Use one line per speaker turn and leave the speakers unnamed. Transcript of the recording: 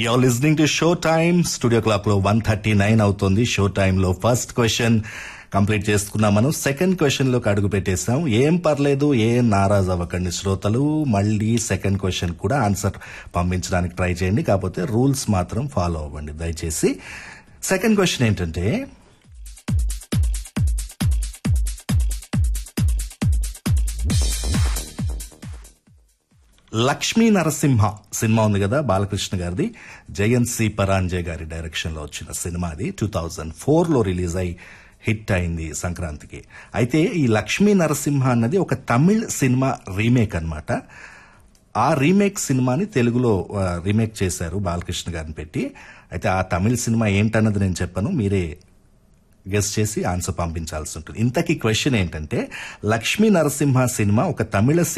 you're listening to Show Time studio clock లో one thirty nine అవుతుంది Show Time లో first question complete చేసుకున్నాం మనం సెకండ్ క్వశ్చన్ లోకి అడుగు పెట్టేశాం ఏం పర్లేదు ఏం నారాజ్ అవ్వకండి శ్రోతలు మళ్ళీ సెకండ్ క్వశ్చన్ కూడా ఆన్సర్ పంపించడానికి ట్రై చేయండి కాకపోతే రూల్స్ మాత్రం ఫాలో అవ్వండి దయచేసి సెకండ్ క్వశ్చన్ ఏంటంటే లక్ష్మీ నరసింహ సినిమా ఉంది కదా బాలకృష్ణ గారిది జయంత్ సి పరాంజయ్ గారి డైరెక్షన్ లో వచ్చిన సినిమా అది టూ థౌజండ్ ఫోర్ లో రిలీజ్ అయి హిట్ అయింది సంక్రాంతికి అయితే ఈ లక్ష్మీ నరసింహ అన్నది ఒక తమిళ్ సినిమా రీమేక్ అన్నమాట ఆ రీమేక్ సినిమాని తెలుగులో ఆ, రీమేక్ చేశారు బాలకృష్ణ గారిని పెట్టి అయితే ఆ తమిళ్ సినిమా ఏంటన్నది నేను చెప్పను మీరే గెస్ చేసి ఆన్సర్ పంపించాల్సి ఉంటుంది ఇంతకీ క్వశ్చన్ ఏంటంటే లక్ష్మీ నరసింహ సినిమా ఒక తమిళ